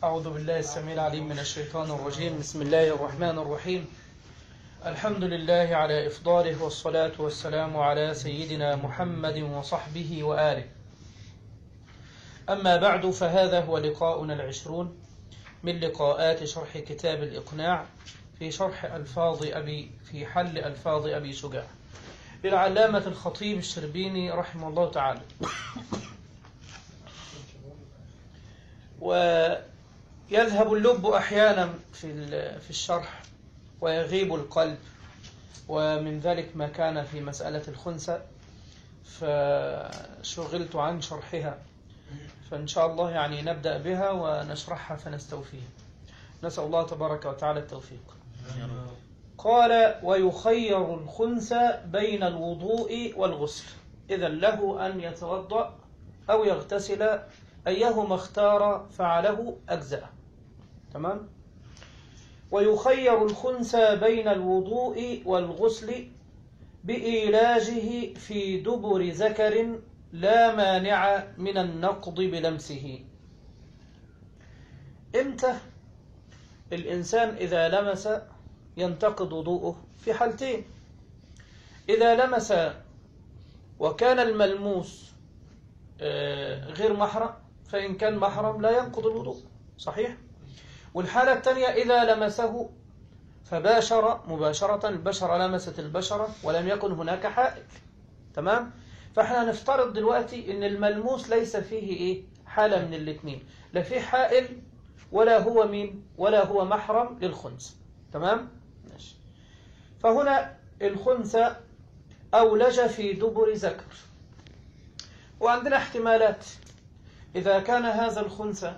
أعوذ بالله السميع العليم من الشيطان الرجيم بسم الله الرحمن الرحيم الحمد لله على إفضاله والصلاة والسلام على سيدنا محمد وصحبه وآله أما بعد فهذا هو لقاؤنا العشرون من لقاءات شرح كتاب الإقناع في شرح ألفاظ أبي في حل ألفاظ أبي شجاع للعلامة الخطيب الشربيني رحمه الله تعالى ويذهب اللب أحيانا في في الشرح ويغيب القلب ومن ذلك ما كان في مسألة الخنسة فشغلت عن شرحها فإن شاء الله يعني نبدأ بها ونشرحها فنستوفيها نسأل الله تبارك وتعالى التوفيق قال ويخير الخنثى بين الوضوء والغسل إذا له أن يتوضأ أو يغتسل أيهما اختار فعله أجزأه تمام ويخير الخنثى بين الوضوء والغسل بإيلاجه في دبر ذكر لا مانع من النقض بلمسه امتى الإنسان إذا لمس ينتقض وضوءه في حالتين إذا لمس وكان الملموس غير محرم فإن كان محرم لا ينقض الوضوء صحيح والحالة الثانية إذا لمسه فباشر مباشرة البشرة لمست البشرة ولم يكن هناك حائل تمام فاحنا نفترض دلوقتي ان الملموس ليس فيه ايه حالة من الاثنين لا فيه حائل ولا هو مين ولا هو محرم للخنث تمام ماشي فهنا الخنثى أولج في دبر ذكر وعندنا احتمالات إذا كان هذا الخنثى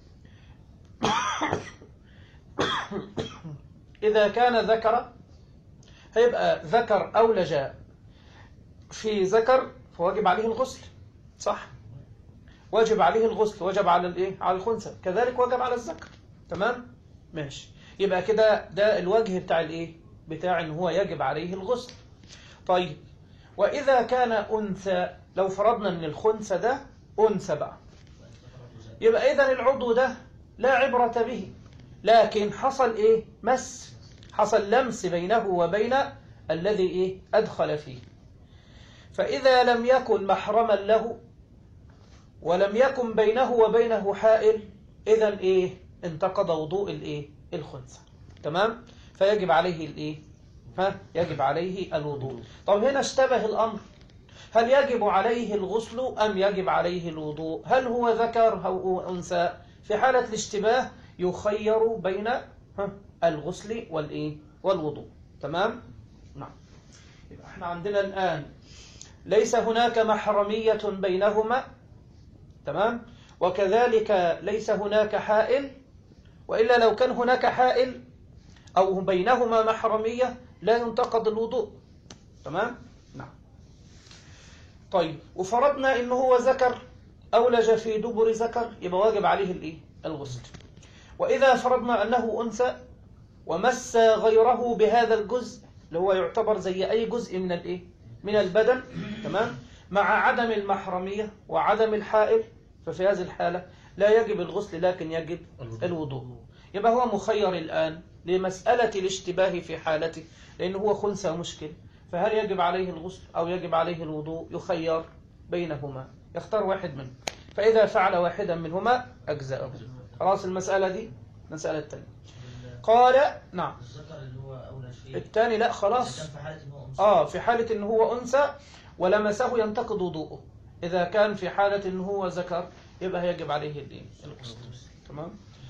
إذا كان ذكر هيبقى ذكر أولج في ذكر فواجب عليه الغسل صح واجب عليه الغسل وجب على الايه على الخنثى كذلك وجب على الذكر تمام ماشي يبقى كده ده الوجه بتاع الايه بتاع ان هو يجب عليه الغسل طيب واذا كان انثى لو فرضنا ان الخنثى ده انثى بقى يبقى اذا العضو ده لا عبرة به لكن حصل ايه مس حصل لمس بينه وبين الذي ايه ادخل فيه فإذا لم يكن محرما له ولم يكن بينه وبينه حائل إذا إيه انتقض وضوء الإيه الخنثى تمام فيجب عليه الإيه ها يجب عليه الوضوء طب هنا اشتبه الأمر هل يجب عليه الغسل أم يجب عليه الوضوء هل هو ذكر أو أنثى في حالة الاشتباه يخير بين ها الغسل والإيه والوضوء تمام نعم يبقى احنا عندنا الآن ليس هناك محرمية بينهما تمام وكذلك ليس هناك حائل وإلا لو كان هناك حائل أو بينهما محرمية لا ينتقض الوضوء تمام نعم طيب وفرضنا إنه هو ذكر أولج في دبر ذكر يبقى واجب عليه الإيه الغسل وإذا فرضنا أنه أنثى ومس غيره بهذا الجزء اللي هو يعتبر زي أي جزء من الإيه من البدن تمام مع عدم المحرمية وعدم الحائل ففي هذه الحالة لا يجب الغسل لكن يجب الوضوء يبقى هو مخير الآن لمسألة الاشتباه في حالته لأنه هو خنثى مشكل فهل يجب عليه الغسل أو يجب عليه الوضوء يخير بينهما يختار واحد منه فإذا فعل واحدا منهما أجزأه خلاص المسألة دي مسألة الثانية قال نعم الذكر اللي هو أولى شيء الثاني لا خلاص كان في حالة إن هو أنثى آه في حالة إن هو أنثى ولمسه ينتقض وضوءه إذا كان في حالة إن هو ذكر يبقى يجب عليه الدين الغسل تمام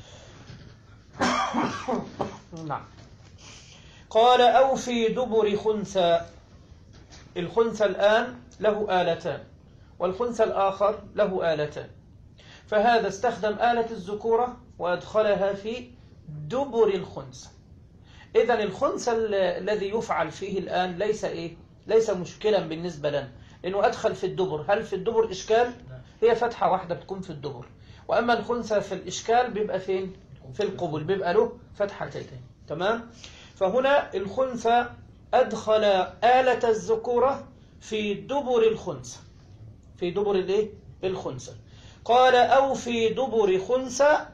نعم قال أو في دبر خنثى الخنثى الآن له آلتان والخنثى الآخر له آلتان فهذا استخدم آلة الذكورة وأدخلها في دبر الخنثى إذا الخنثى ال- الذي يفعل فيه الآن ليس إيه ليس مشكلا بالنسبة لنا لأنه أدخل في الدبر هل في الدبر إشكال هي فتحة واحدة بتكون في الدبر وأما الخنثى في الإشكال بيبقى فين في القبل بيبقى له فتحتين تمام فهنا الخنثى أدخل آلة الذكورة في دبر الخنثى في دبر الايه الخنثى قال أو في دبر خنثى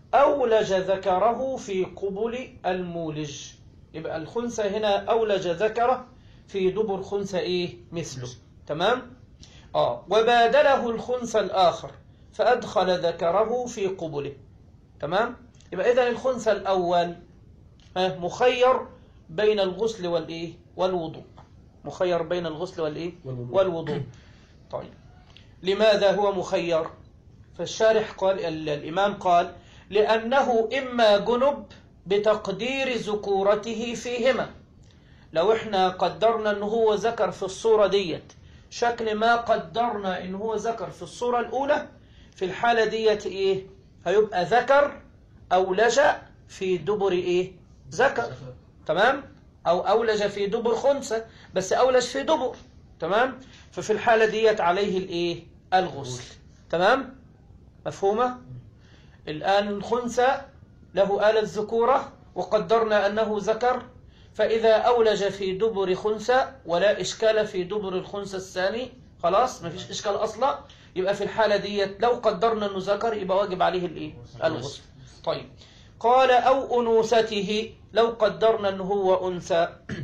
أولج ذكره في قبل المولج يبقى الخنثى هنا أولج ذكره في دبر خنثى إيه مثله تمام آه وبادله الخنثى الآخر فأدخل ذكره في قبله تمام يبقى إذا الخنثى الأول ها مخير بين الغسل والإيه والوضوء مخير بين الغسل والإيه والوضوء. والوضوء طيب لماذا هو مخير فالشارح قال ال- الإمام قال لأنه إما جنب بتقدير ذكورته فيهما لو احنا قدرنا ان هو ذكر في الصورة ديت شكل ما قدرنا ان هو ذكر في الصورة الأولى في الحالة ديت ايه هيبقى ذكر أو لجأ في دبر ايه ذكر تمام أو أولج في دبر خنثى بس أولج في دبر تمام ففي الحالة ديت عليه الايه الغسل تمام مفهومة الآن الخنثى له آلة ذكورة وقدرنا أنه ذكر فإذا أولج في دبر خنثى ولا إشكال في دبر الخنثى الثاني خلاص ما فيش إشكال أصلا يبقى في الحالة ديت لو قدرنا أنه ذكر يبقى واجب عليه الإيه الغسل طيب قال أو أنوثته لو قدرنا أنه هو أنثى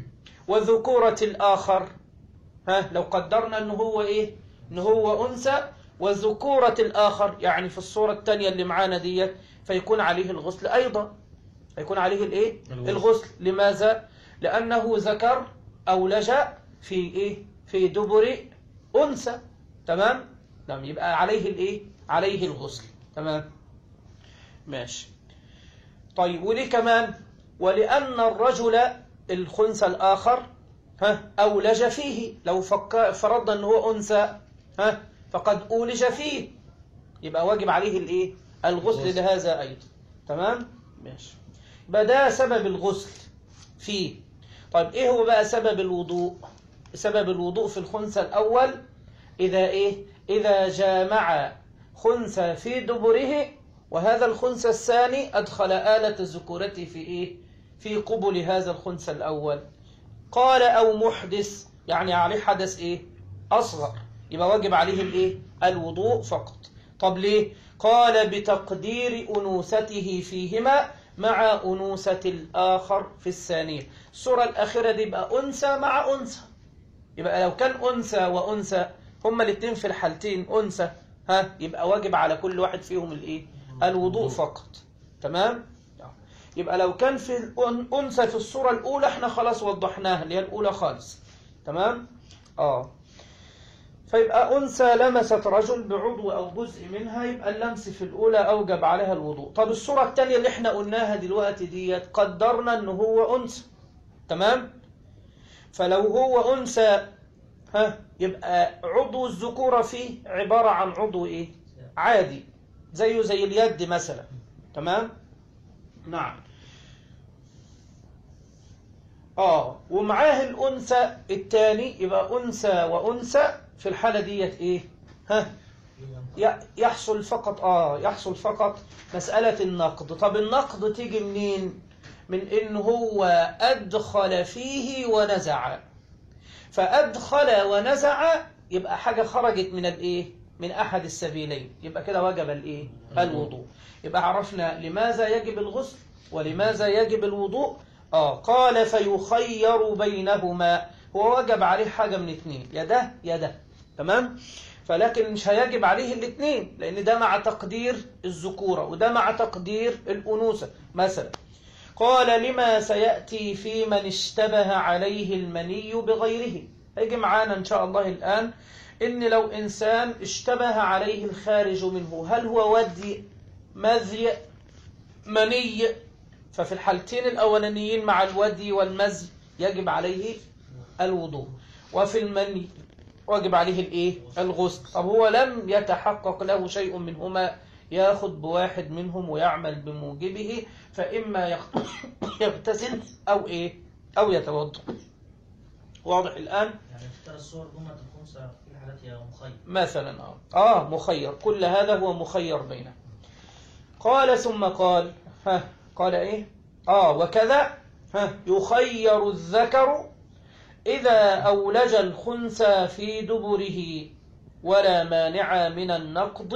وذكورة الآخر ها لو قدرنا أنه هو إيه أنه هو أنثى وذكورة الآخر يعني في الصورة الثانية اللي معانا ديت فيكون عليه الغسل أيضا فيكون عليه الإيه الغسل. الغسل لماذا لأنه ذكر أو لجأ في إيه في دبر أنثى تمام نعم يبقى عليه الإيه عليه الغسل تمام ماشي طيب وليه كمان ولأن الرجل الخنثى الآخر ها أولج فيه لو فك... فرضنا أنه هو أنثى ها فقد أولج فيه يبقى واجب عليه الإيه الغسل الغسل. لهذا أيضا تمام ماشي يبقى ده سبب الغسل فيه طيب إيه هو بقى سبب الوضوء سبب الوضوء في الخنثى الأول إذا إيه إذا جامع خنثى في دبره وهذا الخنثى الثاني أدخل آلة ذكورته في إيه في قبل هذا الخنثى الأول قال أو محدث يعني عليه حدث إيه أصغر يبقى واجب عليه الإيه الوضوء فقط طب ليه قال بتقدير أنوثته فيهما مع أنوثة الآخر في الثانية السورة الأخيرة دي يبقى أنثى مع أنثى يبقى لو كان أنثى وأنثى هما الاثنين في الحالتين أنثى ها يبقى واجب على كل واحد فيهم الإيه الوضوء فقط تمام يبقى لو كان في الأنثى في الصورة الأولى احنا خلاص وضحناها اللي هي الأولى خالص تمام اه فيبقى أنثى لمست رجل بعضو أو جزء منها يبقى اللمس في الأولى أوجب عليها الوضوء طب الصورة الثانية اللي احنا قلناها دلوقتي ديت قدرنا أنه هو أنثى تمام فلو هو أنثى ها يبقى عضو الذكورة فيه عبارة عن عضو إيه عادي زيه زي اليد مثلا تمام نعم اه ومعاه الأنثى الثاني يبقى أنثى وأنثى في الحالة ديت إيه ها ي- يحصل فقط اه يحصل فقط مسألة النقد طب النقد تيجي منين من إن هو أدخل فيه ونزع فأدخل ونزع يبقى حاجة خرجت من الإيه من أحد السبيلين يبقى كده وجب الإيه الوضوء يبقى عرفنا لماذا يجب الغسل ولماذا يجب الوضوء آه قال فيخير بينهما هو وجب عليه حاجة من اتنين يا ده يا ده تمام فلكن مش هيجب عليه الاثنين لأن ده مع تقدير الذكورة وده مع تقدير الأنوثة مثلا قال لما سيأتي في من اشتبه عليه المني بغيره هيجي معانا إن شاء الله الآن إن لو إنسان اشتبه عليه الخارج منه هل هو ودي مذي مني ففي الحالتين الأولانيين مع الودي والمزي يجب عليه الوضوء وفي المني واجب عليه الايه الغسل طب هو لم يتحقق له شيء منهما ياخد بواحد منهم ويعمل بموجبه فإما يغت- يغتسل أو إيه أو يتوضأ واضح الآن يعني في الثلاث صور جملة الخمسة في الحالات هي مخير مثلا آه. آه مخير كل هذا هو مخير بينه قال ثم قال ها قال إيه آه وكذا ها يخير الذكر إذا أولج الخنثى في دبره ولا مانع من النقض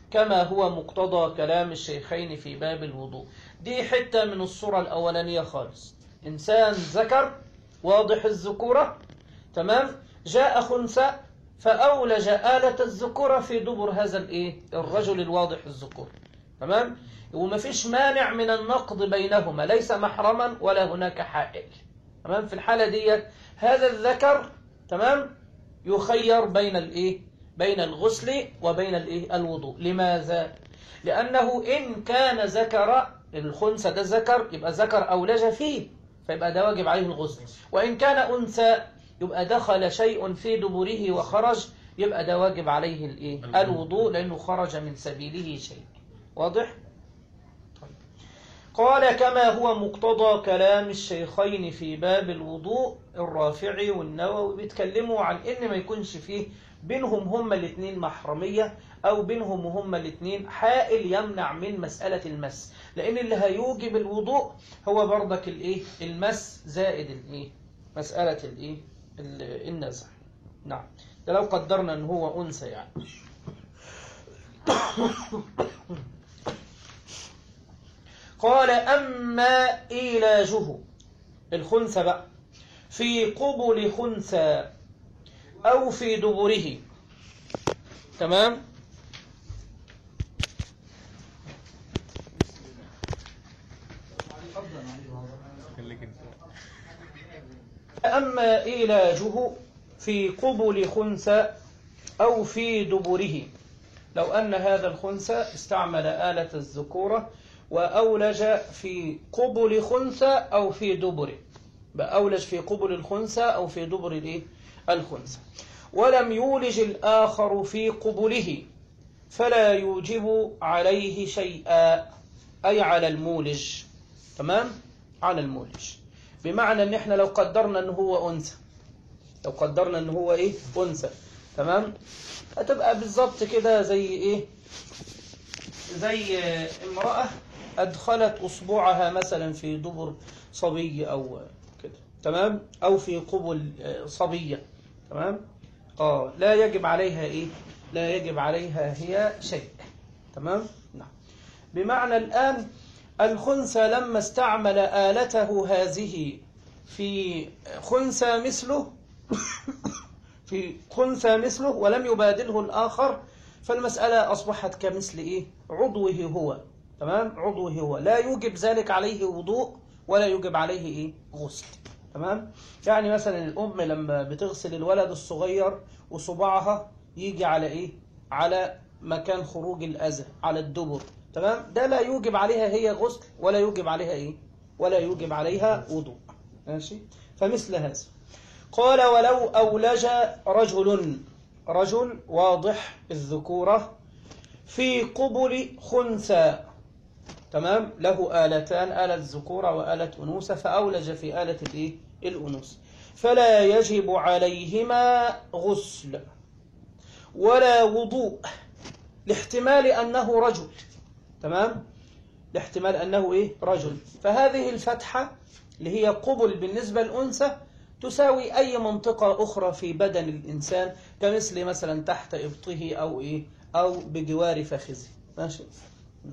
كما هو مقتضى كلام الشيخين في باب الوضوء دي حتة من الصورة الأولانية خالص إنسان ذكر واضح الذكورة تمام جاء خنثى فأولج آلة الذكورة في دبر هذا الإيه الرجل الواضح الذكور تمام وما فيش مانع من النقض بينهما ليس محرما ولا هناك حائل تمام في الحالة ديت هذا الذكر تمام يخير بين الايه بين الغسل وبين الايه الوضوء لماذا لانه ان كان ذكر الخنثى ده ذكر يبقى ذكر اولج فيه فيبقى ده واجب عليه الغسل وان كان انثى يبقى دخل شيء في دبره وخرج يبقى ده واجب عليه الايه الوضوء لانه خرج من سبيله شيء واضح طيب. قال كما هو مقتضى كلام الشيخين في باب الوضوء الرافعي والنووي بيتكلموا عن ان ما يكونش فيه بينهم هما الاثنين محرمية او بينهم هما الاثنين حائل يمنع من مسألة المس لان اللي هيوجب الوضوء هو برضك الايه المس زائد الايه مسألة الايه ال- النزع نعم ده لو قدرنا ان هو انثى يعني قال أما إيلاجه الخنثى بقى في قبل خنثى أو في دبره تمام خليك انت أما إيلاجه في قبل خنثى أو في دبره لو أن هذا الخنثى استعمل آلة الذكورة وأولج في قبل خنثى أو في دبره بقى أولج في قبل الخنثى أو في دبر الإيه؟ الخنثى ولم يولج الآخر في قبله فلا يوجب عليه شيئا أي على المولج تمام على المولج بمعنى ان احنا لو قدرنا ان هو انثى لو قدرنا ان هو ايه انثى تمام هتبقى بالظبط كده زي ايه زي آه، امرأة ادخلت اصبعها مثلا في دبر صبي او كده تمام او في قبل آه، صبية تمام اه لا يجب عليها ايه لا يجب عليها هي شيء تمام نعم بمعنى الآن الخنثى لما استعمل آلته هذه في خنثى مثله في خنثى مثله ولم يبادله الآخر فالمسألة أصبحت كمثل إيه؟ عضوه هو تمام؟ عضوه هو لا يوجب ذلك عليه وضوء ولا يوجب عليه إيه؟ غسل تمام؟ يعني مثلا الأم لما بتغسل الولد الصغير وصباعها يجي على إيه؟ على مكان خروج الأذى على الدبر تمام؟ ده لا يوجب عليها هي غسل ولا يوجب عليها إيه؟ ولا يوجب عليها وضوء ماشي؟ فمثل هذا قال ولو أولج رجل رجل واضح الذكورة في قبل خنثى تمام له آلتان آلة ذكورة وآلة أنوثة فأولج في آلة الإيه؟ الأنوثة فلا يجب عليهما غسل ولا وضوء لاحتمال أنه رجل تمام لاحتمال أنه إيه رجل فهذه الفتحة اللي هي قبل بالنسبة للأنثى تساوي أي منطقة أخرى في بدن الإنسان كمثل مثلا تحت إبطه أو إيه أو بجوار فخذه ماشي نعم.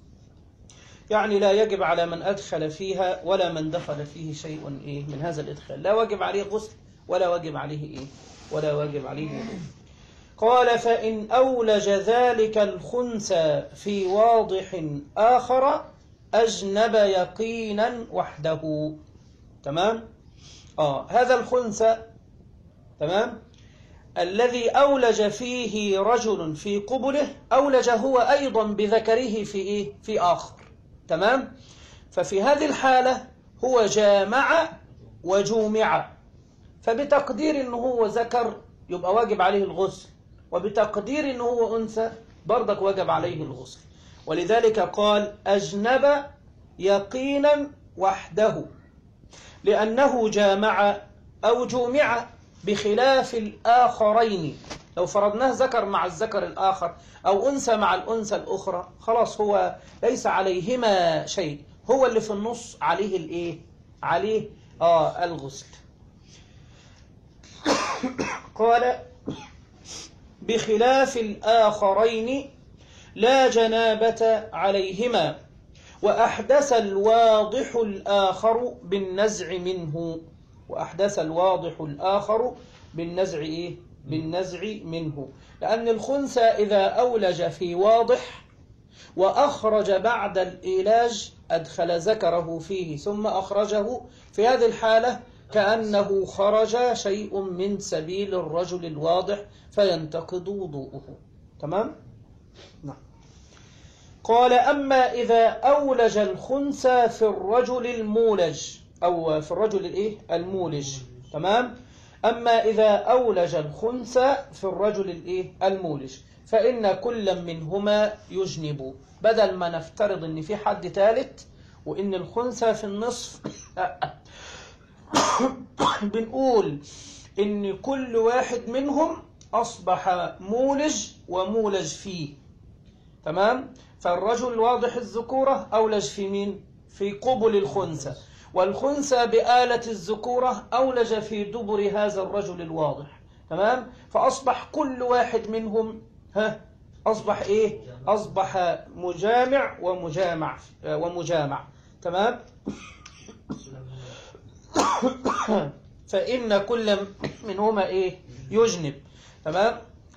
يعني لا يجب على من أدخل فيها ولا من دخل فيه شيء إيه من هذا الإدخال لا واجب عليه غسل ولا واجب عليه إيه ولا واجب عليه وضوء قال فإن أولج ذلك الخنثى في واضح آخر أجنب يقينا وحده تمام آه هذا الخنثى تمام الذي أولج فيه رجل في قبله أولج هو أيضا بذكره في إيه؟ في آخر تمام ففي هذه الحالة هو جامع وجومع فبتقدير أنه هو ذكر يبقى واجب عليه الغسل وبتقدير أنه هو أنثى برضك واجب عليه الغسل ولذلك قال أجنب يقينا وحده لأنه جامع أو جومع بخلاف الآخرين لو فرضناه ذكر مع الذكر الآخر أو أنثى مع الأنثى الأخرى خلاص هو ليس عليهما شيء هو اللي في النص عليه الإيه عليه آه الغسل قال بخلاف الآخرين لا جنابة عليهما وأحدث الواضح الآخر بالنزع منه وأحدث الواضح الآخر بالنزع إيه؟ بالنزع منه لأن الخنثى إذا أولج في واضح وأخرج بعد الإيلاج أدخل ذكره فيه ثم أخرجه في هذه الحالة كأنه خرج شيء من سبيل الرجل الواضح فينتقض وضوءه تمام؟ نعم قال أما إذا أولج الخنثى في الرجل المولج أو في الرجل الإيه؟ المولج تمام؟ أما إذا أولج الخنثى في الرجل الإيه؟ المولج فإن كل منهما يجنب بدل ما نفترض إن في حد ثالث وإن الخنثى في النصف بنقول إن كل واحد منهم أصبح مولج ومولج فيه تمام فالرجل واضح الذكورة أولج في مين في قبل الخنثى والخنثى بآلة الذكورة أولج في دبر هذا الرجل الواضح تمام فأصبح كل واحد منهم ها أصبح إيه أصبح مجامع ومجامع ومجامع تمام فإن كل منهما إيه يجنب تمام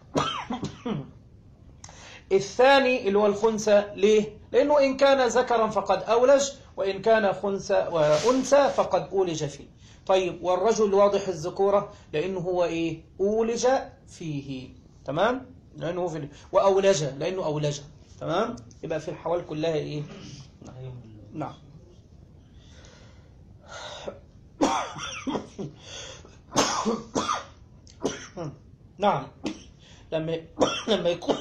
الثاني اللي هو الخنثى ليه لأنه إن كان ذكرا فقد أولج وإن كان خنثى وأنثى فقد أولج فيه طيب والرجل واضح الذكورة لأنه هو إيه أولج فيه تمام لأنه في وأولج لأنه أولج تمام يبقى في الحوال كلها إيه نعم نعم لما لما يكون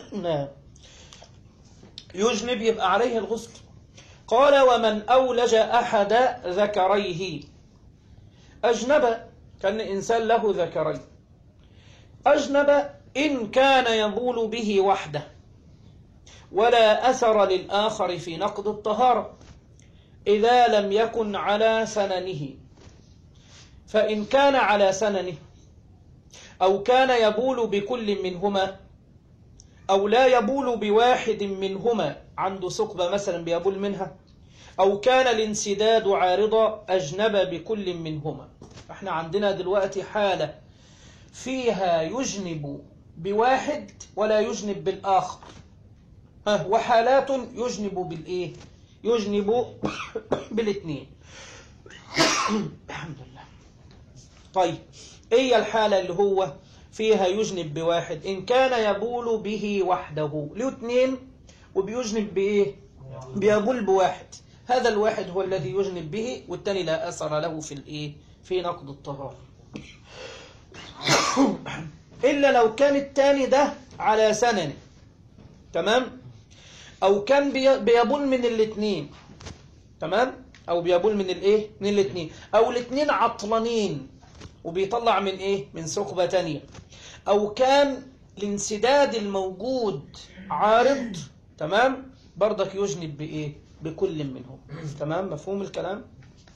يجنب يبقى عليه الغسل قال ومن أولج أحد ذكريه أجنب كان إنسان له ذكرين أجنب إن كان يبول به وحده ولا أثر للآخر في نقض الطهارة إذا لم يكن على سننه فإن كان على سننه أو كان يبول بكل منهما أو لا يبول بواحد منهما عنده ثقبة مثلا بيبول منها أو كان الانسداد عارضة أجنب بكل منهما احنا عندنا دلوقتي حالة فيها يجنب بواحد ولا يجنب بالآخر ها وحالات يجنب بالإيه يجنب بالاثنين الحمد لله طيب ايه الحالة اللي هو فيها يجنب بواحد إن كان يبول به وحده له اثنين وبيجنب بإيه بيبول بواحد هذا الواحد هو الذي يجنب به والثاني لا أثر له في الإيه في نقض الطهارة إلا لو كان الثاني ده على سنن تمام أو كان بيبول من الاثنين تمام أو بيبول من الإيه من الاثنين أو الاثنين عطلانين وبيطلع من إيه من ثقبة تانية أو كان الانسداد الموجود عارض تمام برضك يجنب بإيه بكل منهم تمام مفهوم الكلام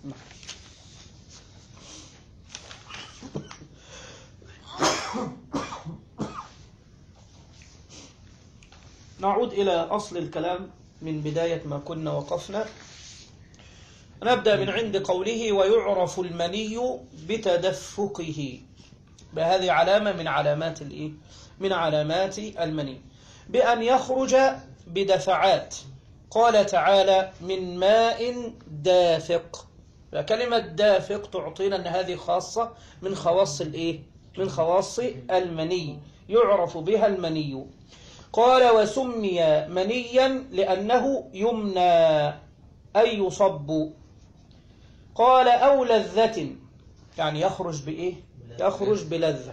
نعود إلى أصل الكلام من بداية ما كنا وقفنا نبدأ من عند قوله ويعرف المني بتدفقه بهذه علامة من علامات الإيه؟ من علامات المني بأن يخرج بدفعات قال تعالى من ماء دافق كلمة دافق تعطينا أن هذه خاصة من خواص الإيه؟ من خواص المني يعرف بها المني قال وسمي منيا لأنه يمنى أي يصب قال أو لذة يعني يخرج بإيه يخرج بلذة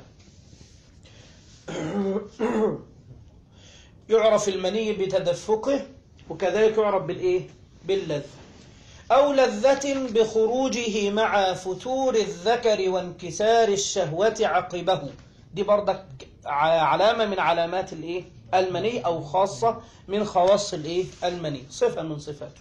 يعرف المني بتدفقه وكذلك يعرف بالإيه باللذة أو لذة بخروجه مع فتور الذكر وانكسار الشهوة عقبه دي برضك علامة من علامات الإيه المني أو خاصة من خواص الإيه المني صفة من صفاته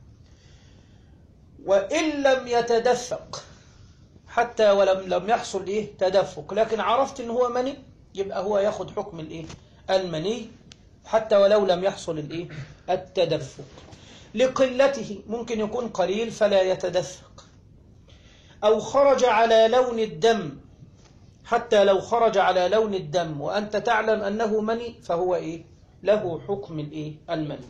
وإن لم يتدفق حتى ولم لم يحصل إيه تدفق لكن عرفت إن هو مني يبقى هو ياخد حكم الإيه المني حتى ولو لم يحصل الايه التدفق لقلته ممكن يكون قليل فلا يتدفق أو خرج على لون الدم حتى لو خرج على لون الدم وأنت تعلم أنه مني فهو إيه له حكم الإيه المني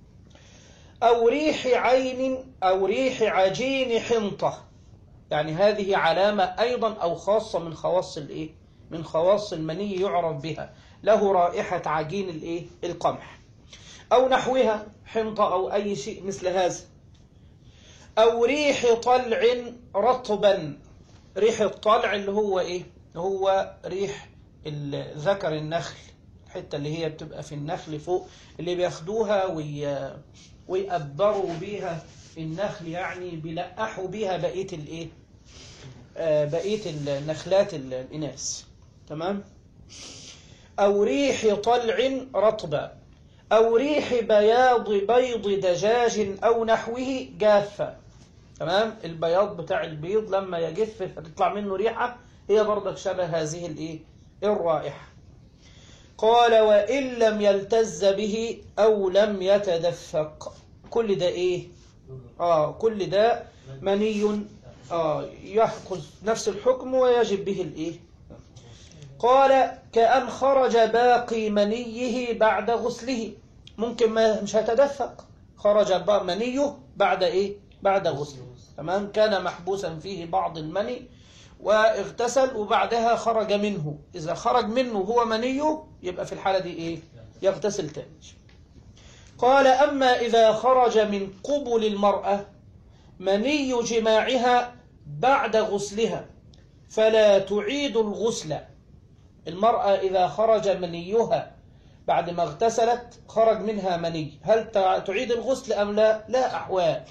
أو ريح عين أو ريح عجين حنطة يعني هذه علامة أيضا أو خاصة من خواص الإيه من خواص المني يعرف بها له رائحة عجين الإيه القمح أو نحوها حنطة أو أي شيء مثل هذا أو ريح طلع رطبا ريح الطلع اللي هو إيه هو ريح ال- ذكر النخل الحتة اللي هي بتبقى في النخل فوق اللي بياخدوها وي... ويقبروا بيها النخل يعني بيلقحوا بيها بقية الإيه آه، بقية النخلات ال- الإناث تمام أو ريح طلع رطبا أو ريح بياض بيض دجاج أو نحوه جافة تمام البياض بتاع البيض لما يجف فتطلع منه ريحة هي برضك شبه هذه الايه الرائحة قال وإن لم يلتز به أو لم يتدفق كل ده إيه آه كل ده مني آه يحكم نفس الحكم ويجب به الإيه قال كأن خرج باقي منيه بعد غسله ممكن ما مش هيتدفق خرج با- منيه بعد ايه بعد غسله تمام كان محبوسا فيه بعض المني واغتسل وبعدها خرج منه إذا خرج منه هو منيه يبقى في الحالة دي ايه يغتسل تاني قال أما إذا خرج من قبل المرأة مني جماعها بعد غسلها فلا تعيد الغسل المرأة إذا خرج منيها بعد ما اغتسلت خرج منها مني هل تع- تعيد الغسل أم لا لا أحوال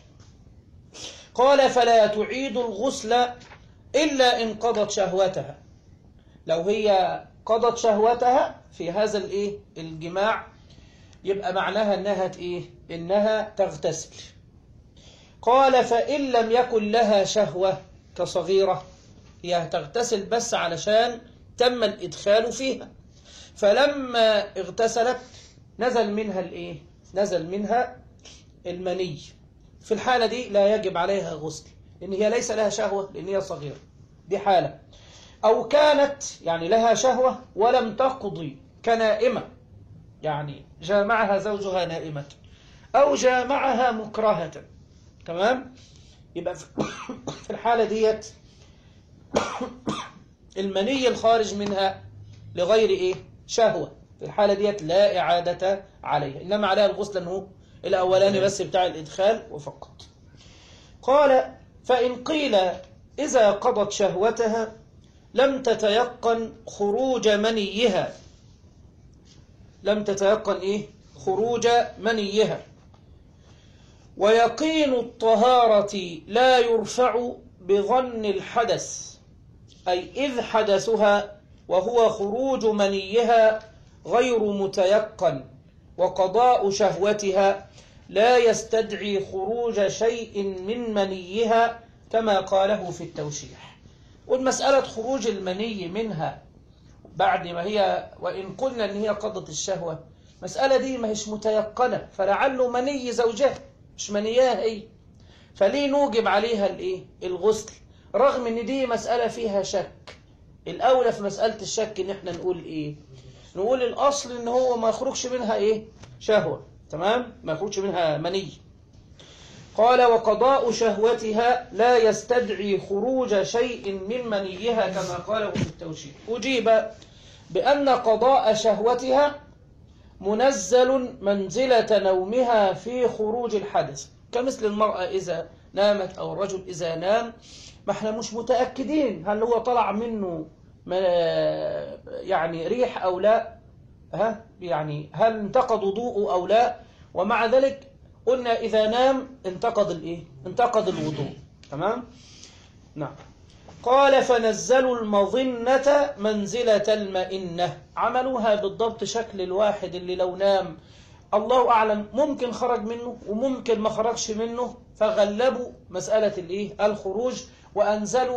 قال فلا تعيد الغسل إلا إن قضت شهوتها لو هي قضت شهوتها في هذا الايه الجماع يبقى معناها انها ت- ايه انها تغتسل قال فإن لم يكن لها شهوة كصغيرة هي تغتسل بس علشان تم الإدخال فيها فلما اغتسلت نزل منها الايه نزل منها المني في الحالة دي لا يجب عليها غسل لأن هي ليس لها شهوة لأن هي صغيرة دي حالة أو كانت يعني لها شهوة ولم تقضي كنائمة يعني جامعها زوجها نائمة أو جامعها مكرهة تمام يبقى في في الحالة ديت المني الخارج منها لغير إيه شهوة في الحالة ديت لا إعادة عليها إنما عليها الغسل أنه الأولاني بس بتاع الإدخال وفقط قال فإن قيل إذا قضت شهوتها لم تتيقن خروج منيها لم تتيقن إيه خروج منيها ويقين الطهارة لا يرفع بظن الحدث أي إذ حدثها وهو خروج منيها غير متيقن وقضاء شهوتها لا يستدعي خروج شيء من منيها كما قاله في التوشيح والمسألة خروج المني منها بعد ما هي وإن قلنا أن هي قضت الشهوة مسألة دي ما هيش متيقنة فلعله مني زوجها مش منياها هي فليه نوجب عليها الايه الغسل رغم ان دي مسألة فيها شك الأولى في مسألة الشك ان احنا نقول ايه نقول الأصل ان هو ما يخرجش منها ايه شهوة تمام ما يخرجش منها مني قال وقضاء شهوتها لا يستدعي خروج شيء من منيها كما قاله في التوشيح أجيب بأن قضاء شهوتها منزل منزلة نومها في خروج الحدث كمثل المرأة إذا نامت أو الرجل إذا نام ما احنا مش متأكدين هل هو طلع منه ما- يعني ريح أو لا ها يعني هل انتقض وضوءه أو لا ومع ذلك قلنا إذا نام انتقض الإيه انتقض الوضوء تمام نعم قال فنزلوا المظنة منزلة المئنة عملوها بالضبط شكل الواحد اللي لو نام الله أعلم ممكن خرج منه وممكن ما خرجش منه فغلبوا مسألة الإيه الخروج وأنزلوا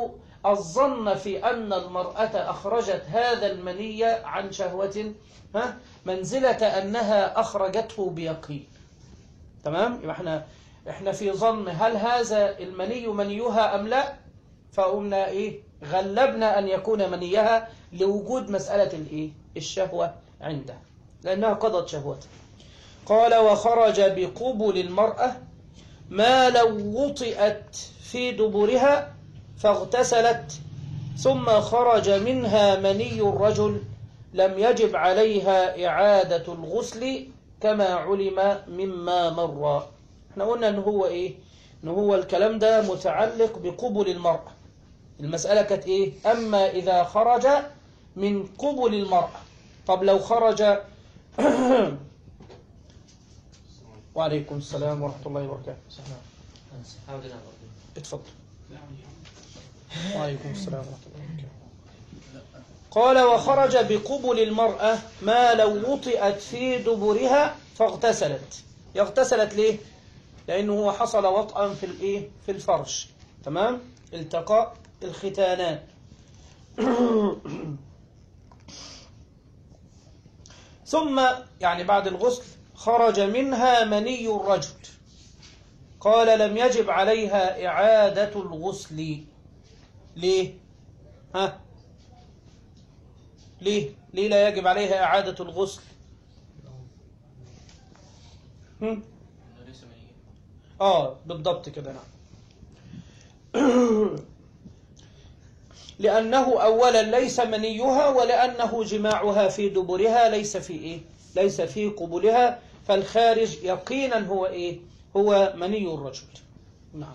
الظن في أن المرأة أخرجت هذا المني عن شهوة ها منزلة أنها أخرجته بيقين تمام يبقى احنا احنا في ظن هل هذا المني منيها أم لا فقمنا ايه غلبنا أن يكون منيها لوجود مسألة الايه الشهوة عندها لأنها قضت شهوتها قال وخرج بقبل المرأة ما لو وطئت في دبرها فاغتسلت ثم خرج منها مني الرجل لم يجب عليها إعادة الغسل كما علم مما مر احنا قلنا ان هو ايه ان هو الكلام ده متعلق بقبل المرأة المسألة كانت ايه اما اذا خرج من قبل المرأة طب لو خرج وعليكم السلام ورحمة الله وبركاته حاول كده برضه. اتفضل وعليكم السلام ورحمة الله وبركاته قال وخرج بقبل المرأة ما لو وطئت في دبرها فاغتسلت اغتسلت ليه؟ لأنه هو حصل وطئا في الايه؟ في الفرش تمام؟ التقاء الختانان ثم يعني بعد الغسل خرج منها مني الرجل قال لم يجب عليها إعادة الغسل ليه؟ ها؟ ليه؟ ليه لا يجب عليها إعادة الغسل؟ هم؟ آه بالضبط كده نعم لأنه أولا ليس منيها ولأنه جماعها في دبرها ليس في إيه؟ ليس في قبلها فالخارج يقينا هو إيه؟ هو مني الرجل نعم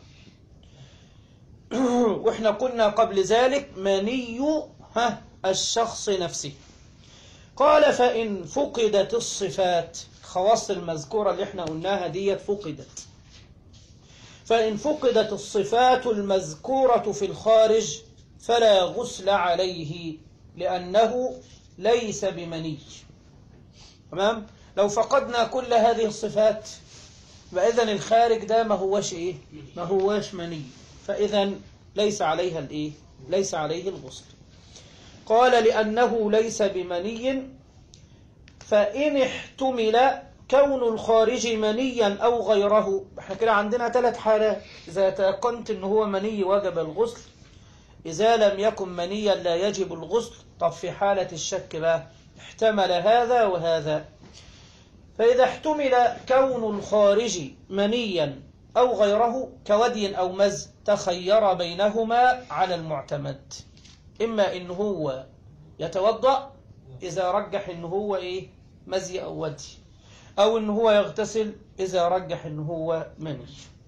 واحنا قلنا قبل ذلك مني ها الشخص نفسه قال فإن فقدت الصفات خواص المذكورة اللي احنا قلناها ديت فقدت فإن فقدت الصفات المذكورة في الخارج فلا غسل عليه لأنه ليس بمني تمام لو فقدنا كل هذه الصفات فإذا الخارج ده ما هوش إيه ما هوش مني فإذا ليس عليها الإيه ليس عليه الغسل قال لأنه ليس بمني فإن احتمل كون الخارج منيا أو غيره احنا كده عندنا ثلاث حالات إذا تيقنت أنه هو مني وجب الغسل إذا لم يكن منيا لا يجب الغسل طب في حالة الشك بقى احتمل هذا وهذا فإذا احتمل كون الخارج منيا أو غيره كودي أو مز تخير بينهما على المعتمد إما إن هو يتوضأ إذا رجح إن هو إيه مزي أو ودي أو إن هو يغتسل إذا رجح إن هو مني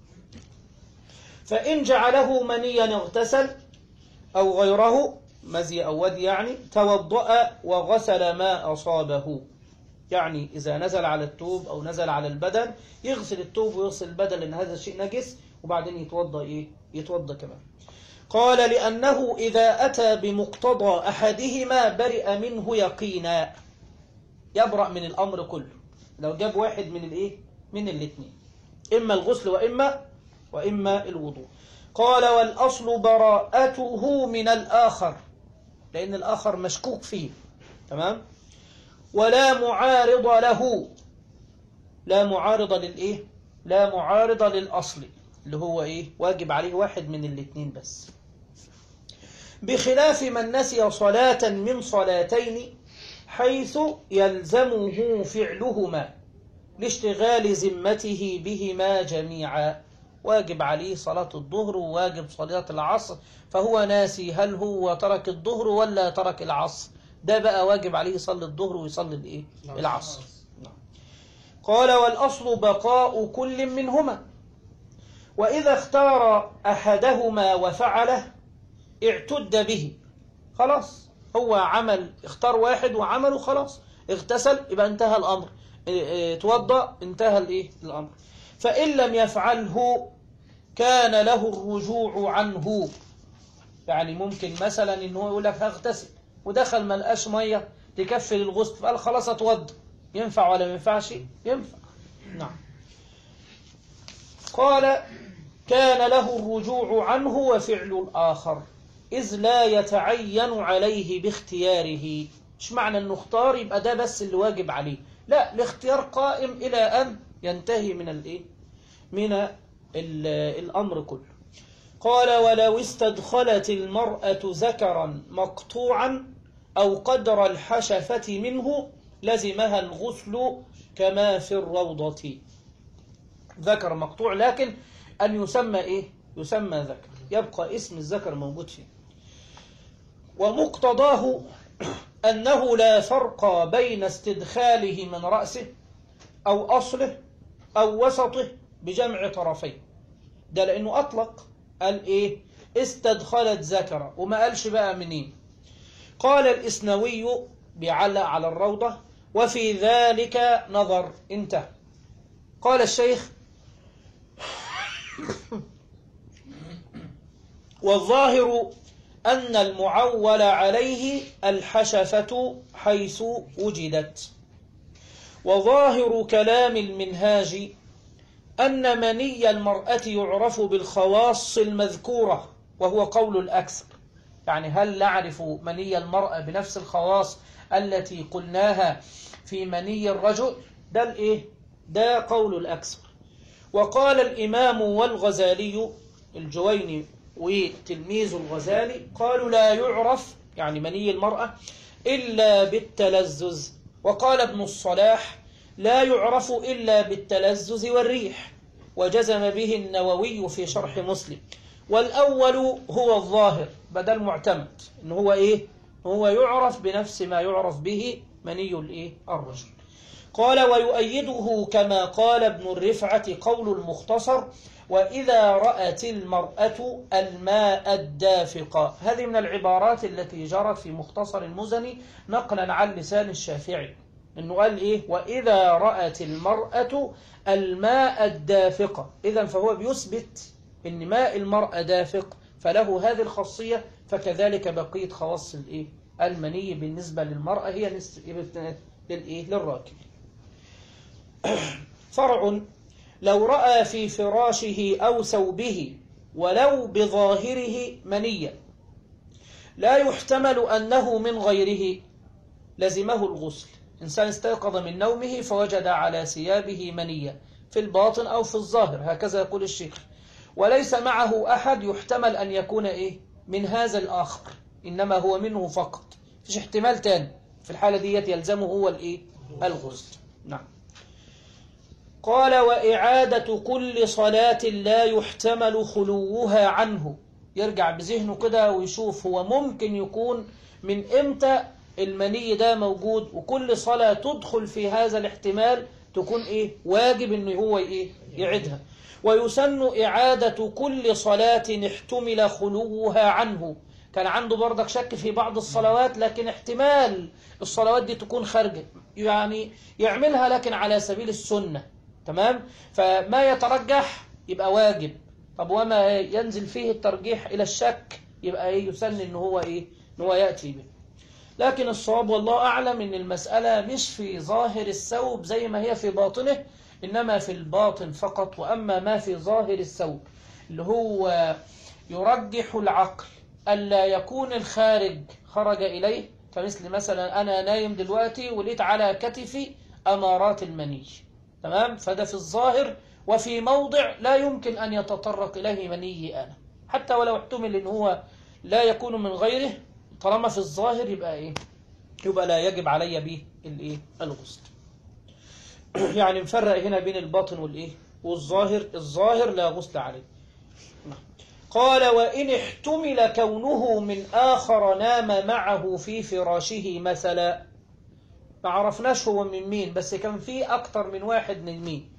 فإن جعله منيا اغتسل أو غيره مزي أو ودي يعني توضأ وغسل ما أصابه يعني إذا نزل على التوب أو نزل على البدن يغسل التوب ويغسل البدن لأن هذا الشيء نجس وبعدين يتوضأ إيه؟ يتوضأ كمان قال لأنه إذا أتى بمقتضى أحدهما برئ منه يقينا يبرأ من الأمر كله لو جاب واحد من الإيه؟ من الاثنين إما الغسل وإما وإما الوضوء قال والأصل براءته من الآخر لأن الآخر مشكوك فيه تمام؟ ولا معارض له لا معارض للإيه لا معارض للأصل اللي هو إيه واجب عليه واحد من الاثنين بس بخلاف من نسي صلاة من صلاتين حيث يلزمه فعلهما لاشتغال ذمته بهما جميعا واجب عليه صلاة الظهر وواجب صلاة العصر فهو ناسي هل هو ترك الظهر ولا ترك العصر ده بقى واجب عليه يصلي الظهر ويصلي الايه العصر نعم. قال والاصل بقاء كل منهما واذا اختار احدهما وفعله اعتد به خلاص هو عمل اختار واحد وعمله خلاص اغتسل يبقى انتهى الامر توضا انتهى الايه الامر فان لم يفعله كان له الرجوع عنه يعني ممكن مثلا ان هو يقول لك هغتسل ودخل ما لقاش ميه تكفي للغسل فقال خلاص اتوضى ينفع ولا ما ينفعش ينفع نعم قال كان له الرجوع عنه وفعل الآخر إذ لا يتعين عليه باختياره مش معنى أنه اختار يبقى ده بس اللي واجب عليه لا الاختيار قائم إلى أن ينتهي من الإيه من ال- الأمر كله قال ولو استدخلت المرأة ذكرا مقطوعا أو قدر الحشفة منه لزمها الغسل كما في الروضة ذكر مقطوع لكن أن يسمى إيه؟ يسمى ذكر يبقى اسم الذكر موجود فيه ومقتضاه أنه لا فرق بين استدخاله من رأسه أو أصله أو وسطه بجمع طرفين ده لأنه أطلق قال إيه استدخلت ذكر وما قالش بقى منين قال الإسنوي بعلى على الروضة وفي ذلك نظر انتهى قال الشيخ والظاهر أن المعول عليه الحشفة حيث وجدت وظاهر كلام المنهاج أن مني المرأة يعرف بالخواص المذكورة وهو قول الأكثر يعني هل نعرف مني المرأة بنفس الخواص التي قلناها في مني الرجل ده الإيه؟ ده قول الأكثر وقال الإمام والغزالي الجويني وتلميذ الغزالي قالوا لا يعرف يعني مني المرأة إلا بالتلذذ وقال ابن الصلاح لا يعرف إلا بالتلذذ والريح وجزم به النووي في شرح مسلم والأول هو الظاهر بدل معتمد إن هو إيه هو يعرف بنفس ما يعرف به مني الإيه الرجل قال ويؤيده كما قال ابن الرفعة قول المختصر وإذا رأت المرأة الماء الدافق هذه من العبارات التي جرت في مختصر المزني نقلا عن لسان الشافعي انه قال ايه واذا رأت المرأة الماء الدافق اذا فهو بيثبت ان ماء المرأة دافق فله هذه الخاصية فكذلك بقية خواص الايه المني بالنسبة للمرأة هي نسبة للايه للراجل فرع لو رأى في فراشه أو ثوبه ولو بظاهره منيا لا يحتمل أنه من غيره لزمه الغسل إنسان استيقظ من نومه فوجد على ثيابه منيا في الباطن أو في الظاهر هكذا يقول الشيخ وليس معه أحد يحتمل أن يكون إيه من هذا الآخر إنما هو منه فقط فيش احتمال تاني في الحالة دي يلزمه هو الإيه الغسل نعم قال وإعادة كل صلاة لا يحتمل خلوها عنه يرجع بذهنه كده ويشوف هو ممكن يكون من إمتى المني ده موجود وكل صلاة تدخل في هذا الاحتمال تكون إيه واجب إنه هو إيه يعيدها ويسن إعادة كل صلاة احتمل خلوها عنه كان عنده برضك شك في بعض الصلوات لكن احتمال الصلوات دي تكون خارجة يعني يعملها لكن على سبيل السنة تمام فما يترجح يبقى واجب طب وما ينزل فيه الترجيح إلى الشك يبقى إيه يسن إن هو إيه إن هو يأتي به لكن الصواب والله أعلم إن المسألة مش في ظاهر الثوب زي ما هي في باطنه إنما في الباطن فقط وأما ما في ظاهر الثوب اللي هو يرجح العقل ألا يكون الخارج خرج إليه كمثل مثلا أنا نايم دلوقتي وليت على كتفي أمارات المني تمام فده في الظاهر وفي موضع لا يمكن أن يتطرق إليه مني أنا حتى ولو احتمل إن هو لا يكون من غيره طالما في الظاهر يبقى إيه يبقى لا يجب علي به الإيه الغسل يعني نفرق هنا بين الباطن والإيه والظاهر الظاهر لا غسل عليه قال وإن احتمل كونه من آخر نام معه في فراشه مثلا ما عرفناش هو من مين بس كان في أكتر من واحد من مين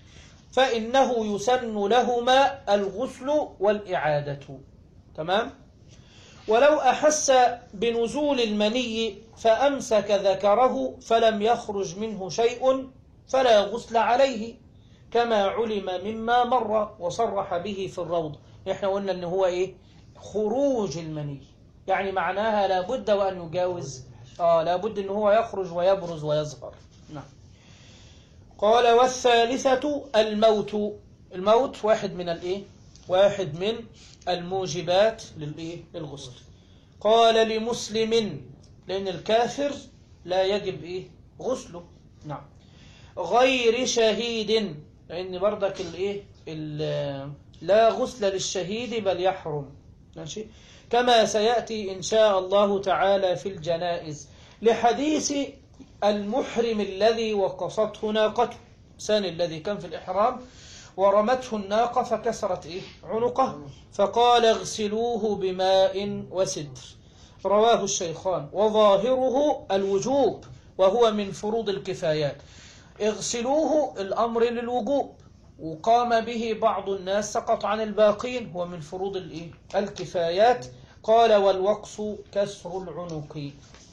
فإنه يسن لهما الغسل والإعادة تمام ولو أحس بنزول المني فأمسك ذكره فلم يخرج منه شيء فلا غسل عليه كما علم مما مر وصرح به في الروض احنا قلنا ان هو ايه خروج المني يعني معناها لابد وان يجاوز اه لابد ان هو يخرج ويبرز ويظهر نعم قال والثالثة الموت الموت واحد من الايه واحد من الموجبات للإيه؟ للغسل قال لمسلم لأن الكافر لا يجب إيه؟ غسله نعم غير شهيد لأن برضك الإيه؟ ال- لا غسل للشهيد بل يحرم ماشي كما سيأتي إن شاء الله تعالى في الجنائز لحديث المحرم الذي وقصته ناقته سان الذي كان في الإحرام ورمته الناقة فكسرت إيه؟ عنقه فقال اغسلوه بماء وسدر رواه الشيخان وظاهره الوجوب وهو من فروض الكفايات اغسلوه الأمر للوجوب وقام به بعض الناس سقط عن الباقين هو من فروض الإيه؟ الكفايات قال والوقص كسر العنق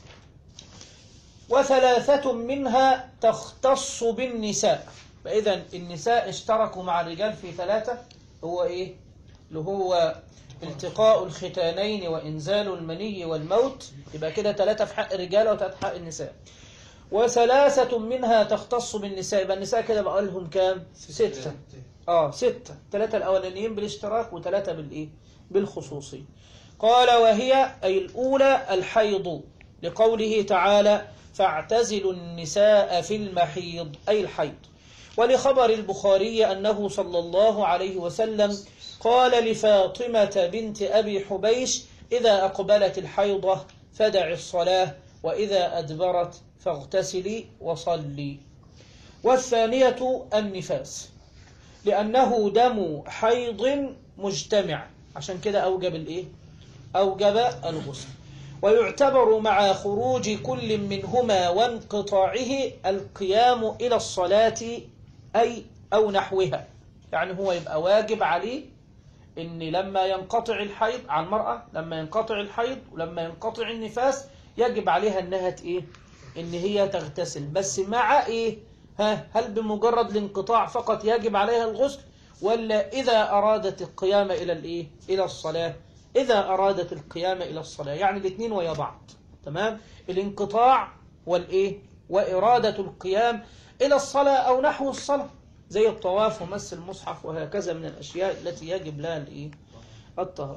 وثلاثة منها تختص بالنساء فإذا النساء اشتركوا مع الرجال في ثلاثة هو إيه؟ اللي هو التقاء الختانين وإنزال المني والموت يبقى كده ثلاثة في حق الرجال وثلاثة في حق النساء وثلاثة منها تختص بالنساء يبقى النساء كده بقى لهم كام؟ ستة اه ستة ثلاثة الأولانيين بالاشتراك وثلاثة بالإيه؟ بالخصوصي قال وهي أي الأولى الحيض لقوله تعالى فاعتزلوا النساء في المحيض أي الحيض ولخبر البخاري أنه صلى الله عليه وسلم قال لفاطمة بنت أبي حبيش إذا أقبلت الحيضة فدع الصلاة وإذا أدبرت فاغتسلي وصلي والثانية النفاس لأنه دم حيض مجتمع عشان كده أوجب الإيه؟ أوجب الغسل ويعتبر مع خروج كل منهما وانقطاعه القيام إلى الصلاة أي أو نحوها يعني هو يبقى واجب عليه إن لما ينقطع الحيض على المرأة لما ينقطع الحيض ولما ينقطع النفاس يجب عليها إنها ت- إيه إن هي تغتسل بس مع إيه ها هل بمجرد الانقطاع فقط يجب عليها الغسل ولا إذا أرادت القيام إلى الإيه إلى الصلاة إذا أرادت القيام إلى الصلاة يعني الاثنين ويا بعض تمام الانقطاع والإيه وإرادة القيام إلى الصلاة أو نحو الصلاة زي الطواف ومس المصحف وهكذا من الأشياء التي يجب لها الإيه الطهارة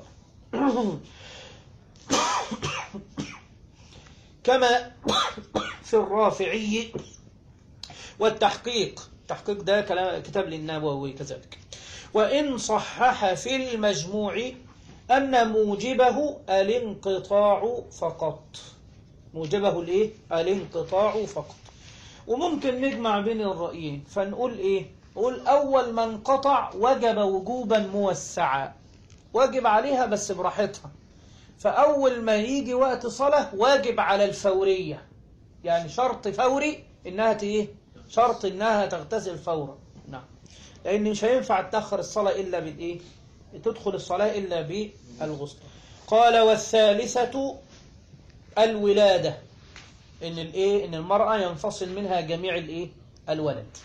كما في الرافعي والتحقيق التحقيق ده كلام كتاب للنووي كذلك وإن صحح في المجموع أن موجبه الانقطاع فقط موجبه الايه الانقطاع فقط وممكن نجمع بين الرأيين فنقول ايه نقول أول ما انقطع وجب وجوبا موسعا واجب عليها بس براحتها فأول ما يجي وقت صلاة واجب على الفورية يعني شرط فوري إنها ت- ايه شرط إنها تغتسل فورا نعم لأن مش هينفع تأخر الصلاة إلا بالإيه تدخل الصلاة إلا بالغسل قال والثالثة الولادة إن الإيه إن المرأة ينفصل منها جميع الإيه الولد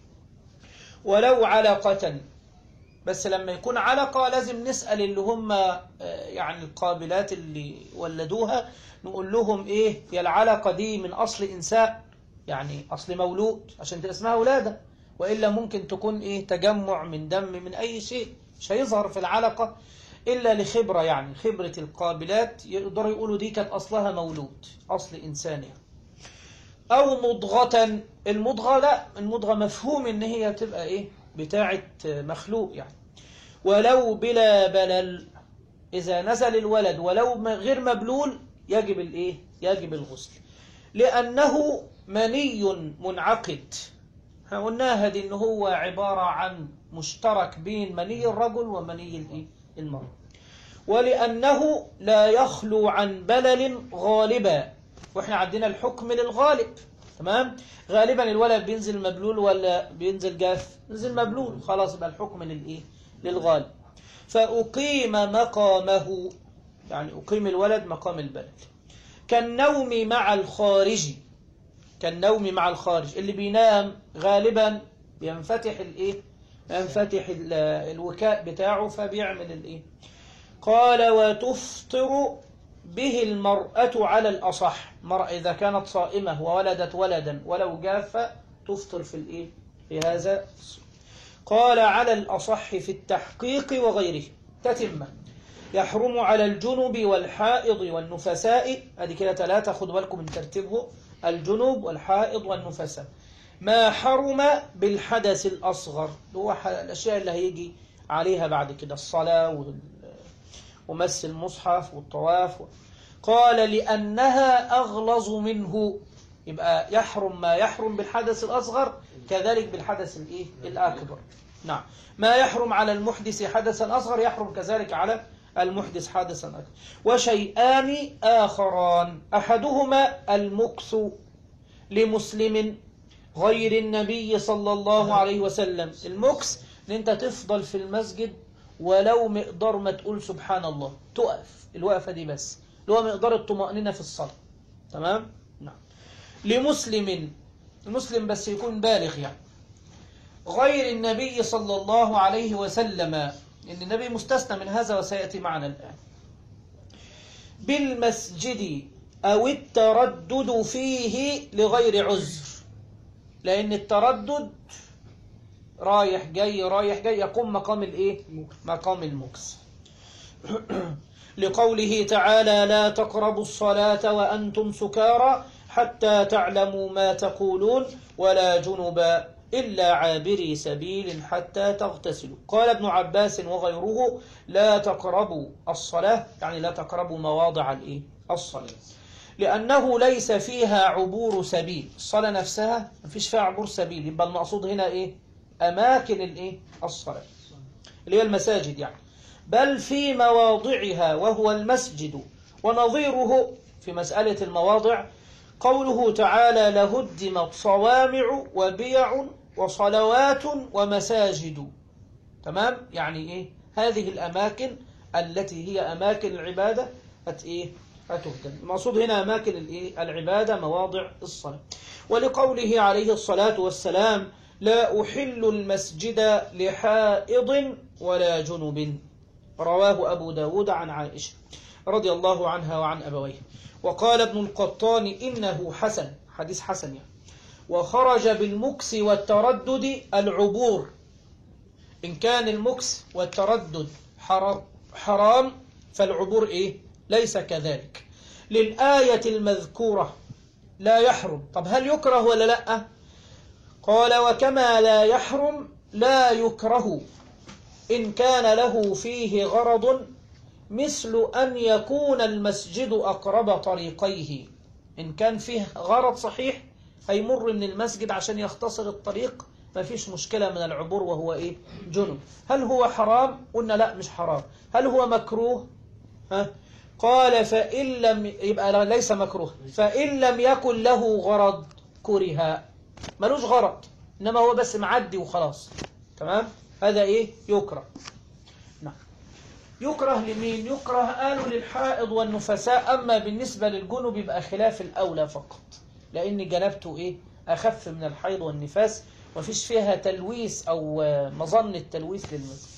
ولو علقة بس لما يكون علقة لازم نسأل اللي هم آه، يعني القابلات اللي ولدوها نقول لهم إيه هي العلقة دي من أصل إنساء يعني أصل مولود عشان تبقى اسمها ولادة وإلا ممكن تكون إيه تجمع من دم من أي شيء مش هيظهر في العلقة إلا لخبرة يعني خبرة القابلات يقدروا يقولوا دي كانت أصلها مولود أصل إنسان يعني. أو مضغة المضغة لا المضغة مفهوم إن هي تبقى إيه بتاعة مخلوق يعني ولو بلا بلل إذا نزل الولد ولو م- غير مبلول يجب الإيه يجب الغسل لأنه مني منعقد احنا قلناها دي إن هو عبارة عن مشترك بين مني الرجل ومني الإيه المرأة ولأنه لا يخلو عن بلل غالبا واحنا عندنا الحكم للغالب تمام غالبا الولد بينزل مبلول ولا بينزل جاف بينزل مبلول خلاص يبقى الحكم للايه للغالب فأقيم مقامه يعني أقيم الولد مقام البلد كالنوم مع الخارج كالنوم مع الخارج اللي بينام غالبا بينفتح الايه ينفتح ال- الوكاء بتاعه فبيعمل الايه قال وتفطر به المرأة على الأصح مرأة إذا كانت صائمة وولدت ولدا ولو جافة تفطر في الإيه في هذا قال على الأصح في التحقيق وغيره تتمة يحرم على الجنب والحائض والنفساء هذه كده ثلاثة خدوا بالكم من ترتيبه الجنوب والحائض والنفساء ما حرم بالحدث الأصغر هو ح- الأشياء اللي هيجي عليها بعد كده الصلاة وال- ومس المصحف والطواف قال لأنها أغلظ منه يبقى يحرم ما يحرم بالحدث الأصغر كذلك بالحدث الإيه؟ الأكبر نعم ما يحرم على المحدث حدثا أصغر يحرم كذلك على المحدث حدثا أكبر وشيئان آخران أحدهما المكث لمسلم غير النبي صلى الله عليه وسلم المكس ان انت تفضل في المسجد ولو مقدار ما تقول سبحان الله تقف الوقفة دي بس اللي هو مقدار الطمأنينة في الصلاة تمام نعم لمسلم المسلم بس يكون بالغ يعني غير النبي صلى الله عليه وسلم ان النبي مستثنى من هذا وسيأتي معنا الآن بالمسجد أو التردد فيه لغير عذر لأن التردد رايح جاي رايح جاي يقوم مقام الإيه؟ مقام المكس لقوله تعالى لا تقربوا الصلاة وأنتم سكارى حتى تعلموا ما تقولون ولا جنبا إلا عابري سبيل حتى تغتسلوا قال ابن عباس وغيره لا تقربوا الصلاة يعني لا تقربوا مواضع الإيه؟ الصلاة لأنه ليس فيها عبور سبيل الصلاة نفسها مفيش فيها عبور سبيل يبقى المقصود هنا إيه أماكن الإيه الصلاة اللي هي المساجد يعني بل في مواضعها وهو المسجد ونظيره في مسألة المواضع قوله تعالى لهدمت صوامع وبيع وصلوات ومساجد تمام يعني إيه هذه الأماكن التي هي أماكن العبادة هت إيه هتهدم المقصود هنا أماكن الإيه العبادة مواضع الصلاة ولقوله عليه الصلاة والسلام لا أحل المسجد لحائض ولا جنب رواه أبو داود عن عائشة رضي الله عنها وعن أبويه وقال ابن القطان إنه حسن حديث حسن يعني وخرج بالمكس والتردد العبور إن كان المكس والتردد حرام, حرام فالعبور إيه ليس كذلك للآية المذكورة لا يحرم طب هل يكره ولا لا قال وكما لا يحرم لا يكره إن كان له فيه غرض مثل أن يكون المسجد أقرب طريقيه إن كان فيه غرض صحيح هيمر من المسجد عشان يختصر الطريق ما فيش مشكلة من العبور وهو إيه جنب هل هو حرام قلنا لا مش حرام هل هو مكروه ها قال فإن لم يبقى ليس مكروه فإن لم يكن له غرض كره ملوش غرض إنما هو بس معدي وخلاص تمام هذا إيه يكره نعم يكره لمين يكره قالوا للحائض والنفساء أما بالنسبة للجنب يبقى خلاف الأولى فقط لأن جنبته إيه أخف من الحيض والنفاس وفيش فيها تلويث أو مظنة تلويث للمسجد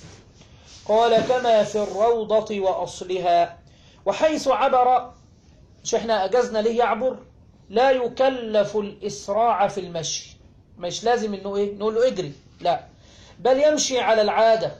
قال كما في الروضة وأصلها وحيث عبر مش احنا أجزنا ليه يعبر لا يكلف الإسراع في المشي مش لازم انه ايه نقول له اجري لا بل يمشي على العادة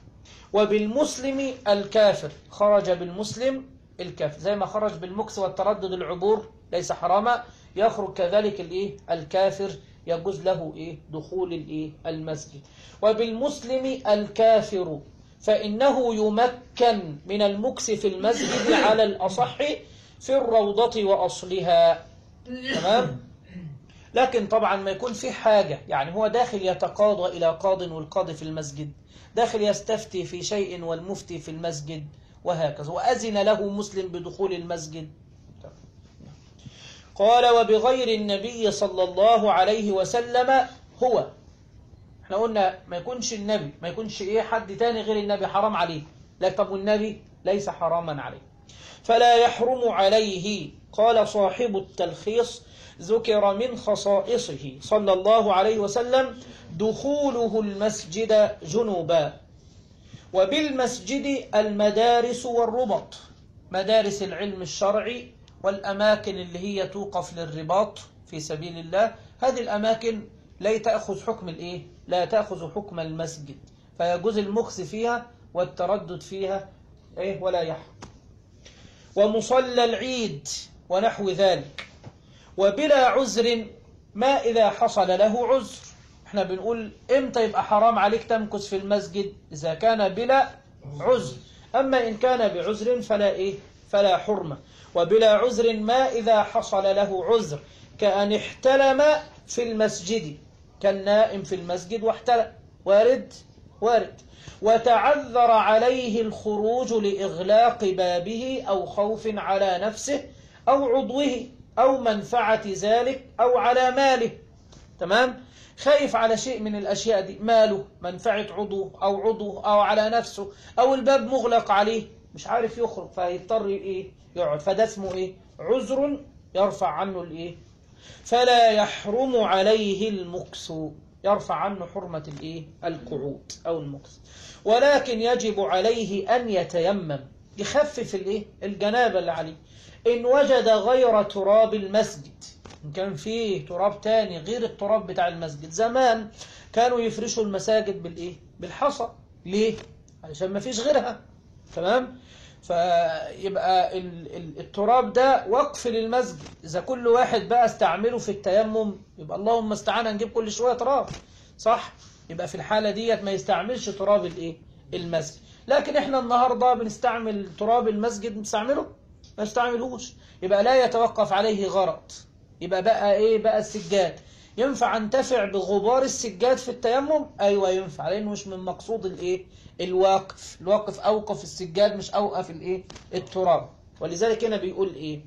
وبالمسلم الكافر خرج بالمسلم الكافر زي ما خرج بالمكس والتردد العبور ليس حراما يخرج كذلك الايه الكافر يجوز له ايه دخول الايه المسجد وبالمسلم الكافر فإنه يمكن من المكس في المسجد على الأصح في الروضة وأصلها تمام لكن طبعا ما يكون في حاجة يعني هو داخل يتقاضى إلى قاض والقاضي في المسجد داخل يستفتي في شيء والمفتي في المسجد وهكذا وأذن له مسلم بدخول المسجد قال وبغير النبي صلى الله عليه وسلم هو احنا قلنا ما يكونش النبي ما يكونش ايه حد تاني غير النبي حرام عليه لا طب والنبي ليس حراما عليه فلا يحرم عليه قال صاحب التلخيص ذكر من خصائصه صلى الله عليه وسلم دخوله المسجد جنوبا وبالمسجد المدارس والربط مدارس العلم الشرعي والأماكن اللي هي توقف للرباط في سبيل الله هذه الأماكن لا تأخذ حكم الإيه؟ لا تأخذ حكم المسجد فيجوز المكث فيها والتردد فيها إيه ولا يحرم ومصلى العيد ونحو ذلك وبلا عذر ما إذا حصل له عذر احنا بنقول امتى يبقى حرام عليك تمكث في المسجد إذا كان بلا عذر أما إن كان بعذر فلا إيه فلا حرمة وبلا عذر ما إذا حصل له عذر كأن احتلم في المسجد كالنائم في المسجد واحتلم وارد وارد وتعذر عليه الخروج لإغلاق بابه أو خوف على نفسه أو عضوه أو منفعة ذلك أو على ماله تمام خايف على شيء من الأشياء دي ماله منفعة عضوه أو عضوه أو على نفسه أو الباب مغلق عليه مش عارف يخرج فيضطر إيه يقعد فده اسمه إيه عذر يرفع عنه الإيه فلا يحرم عليه المكس يرفع عنه حرمة الإيه القعود أو المكس ولكن يجب عليه أن يتيمم يخفف الإيه الجنابة اللي عليه إن وجد غير تراب المسجد إن كان فيه تراب تاني غير التراب بتاع المسجد زمان كانوا يفرشوا المساجد بالإيه بالحصى ليه علشان ما فيش غيرها تمام فيبقى ال- ال- التراب ده وقف للمسجد إذا كل واحد بقى استعمله في التيمم يبقى اللهم استعانى نجيب كل شوية تراب صح يبقى في الحالة ديت ما يستعملش تراب الايه المسجد لكن احنا النهاردة بنستعمل تراب المسجد بنستعمله ما نستعملهوش يبقى لا يتوقف عليه غرض يبقى بقى ايه بقى السجاد ينفع انتفع بغبار السجاد في التيمم ايوه ينفع لانه مش من مقصود الايه الواقف الواقف اوقف السجاد مش اوقف الايه التراب ولذلك هنا بيقول ايه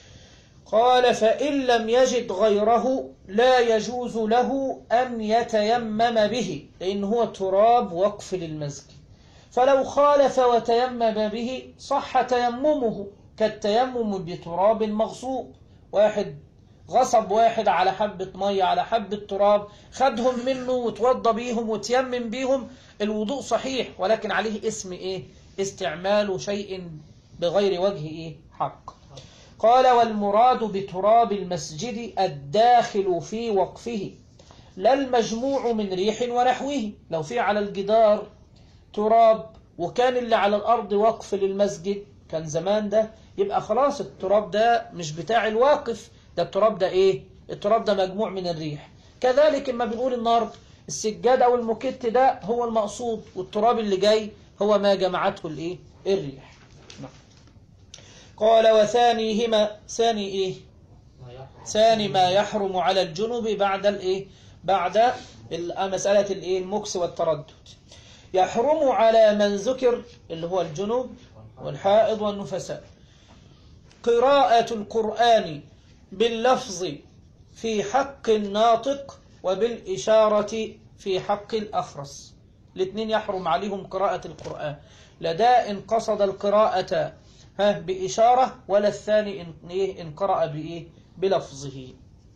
قال فإن لم يجد غيره لا يجوز له أن يتيمم به لأن هو تراب وقف للمسجد فلو خالف وتيمم به صح تيممه كالتيمم بتراب مغصوب واحد غصب واحد على حبة مية على حبة تراب خدهم منه وتوضى بيهم وتيمم بيهم الوضوء صحيح ولكن عليه اسم ايه استعمال شيء بغير وجه ايه حق قال والمراد بتراب المسجد الداخل في وقفه لا المجموع من ريح ونحوه لو في على الجدار تراب وكان اللي على الأرض وقف للمسجد كان زمان ده يبقى خلاص التراب ده مش بتاع الواقف ده التراب ده ايه التراب ده مجموع من الريح كذلك اما بنقول النهارده السجاد او الموكيت ده هو المقصود والتراب اللي جاي هو ما جمعته الايه الريح نعم. قال وثانيهما ثاني ايه ما يحرم ثاني ما يحرم على الجنب بعد الايه بعد ال- مسألة الايه المكس والتردد يحرم على من ذكر اللي هو الجنوب والحائض والنفساء قراءة القرآن باللفظ في حق الناطق وبالإشارة في حق الأخرس الاثنين يحرم عليهم قراءة القرآن لدى إن قصد القراءة ها بإشارة ولا الثاني إن, إيه إن قرأ بإيه بلفظه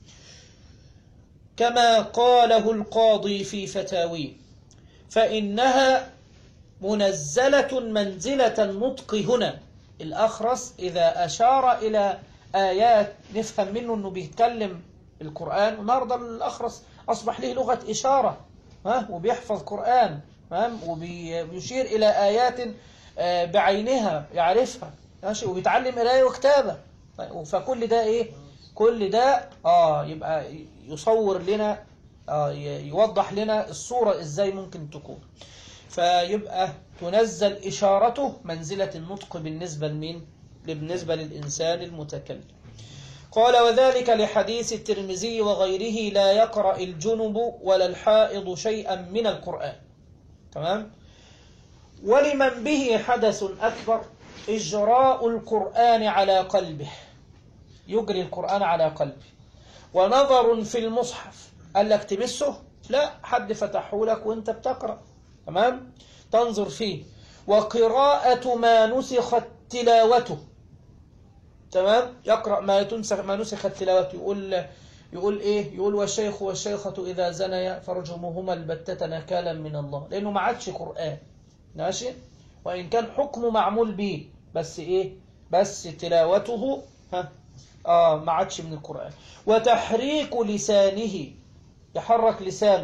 كما قاله القاضي في فتاويه فإنها منزلة منزلة النطق هنا الأخرس إذا أشار إلى آيات نفهم منه أنه بيتكلم القرآن النهارده الأخرس أصبح له لغة إشارة ها وبيحفظ قرآن فاهم وبيشير إلى آيات آه، بعينها يعرفها ماشي وبيتعلم قراية وكتابة طيب، فكل ده إيه كل ده آه يبقى يصور لنا آه ي- يوضح لنا الصورة إزاي ممكن تكون فيبقى تنزل إشارته منزلة النطق بالنسبة لمين بالنسبة للإنسان المتكلم قال وذلك لحديث الترمذي وغيره لا يقرأ الجنب ولا الحائض شيئا من القرآن تمام ولمن به حدث أكبر إجراء القرآن على قلبه يجري القرآن على قلبه ونظر في المصحف قال لك تمسه لا حد فتحه لك وانت بتقرأ تمام تنظر فيه وقراءة ما نسخت تلاوته تمام يقرأ ما تنسخ ما نسخت تلاوته يقول يقول ايه يقول والشيخ والشيخة إذا زنيا فرجمهما البتة نكالا من الله لأنه ما عادش قرآن ماشي وإن كان حكمه معمول به بس ايه بس تلاوته ها آه ما عادش من القرآن وتحريك لسانه يحرك لسانه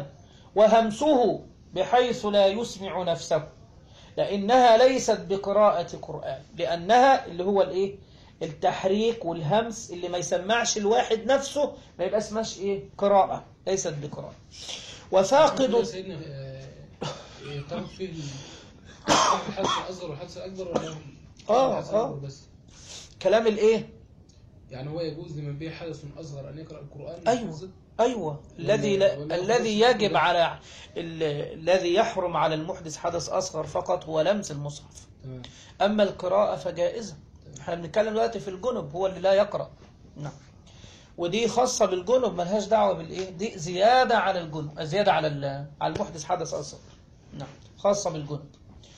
وهمسه بحيث لا يسمع نفسه لأنها ليست بقراءة قرآن لأنها اللي هو الإيه التحريك والهمس اللي ما يسمعش الواحد نفسه ما يبقى اسمهاش إيه قراءة ليست بقراءة وفاقد سيدنا آه، يتم فيه الحدث الأصغر والحدث الأكبر ولا آه، الحدث آه. الأكبر بس كلام الإيه يعني هو يجوز لمن به حدث أصغر أن يقرأ القرآن أيوة أيوة الذي ولا- لا ولا الذي يخص يجب ولا- على ال- الذي يحرم على المحدث حدث أصغر فقط هو لمس المصحف تمام أما القراءة فجائزة احنا بنتكلم دلوقتي في الجنب هو اللي لا يقرأ نعم ودي خاصة بالجنب ملهاش دعوة بالإيه دي زيادة على الجنب زيادة على ال- على المحدث حدث أصغر نعم خاصة بالجنب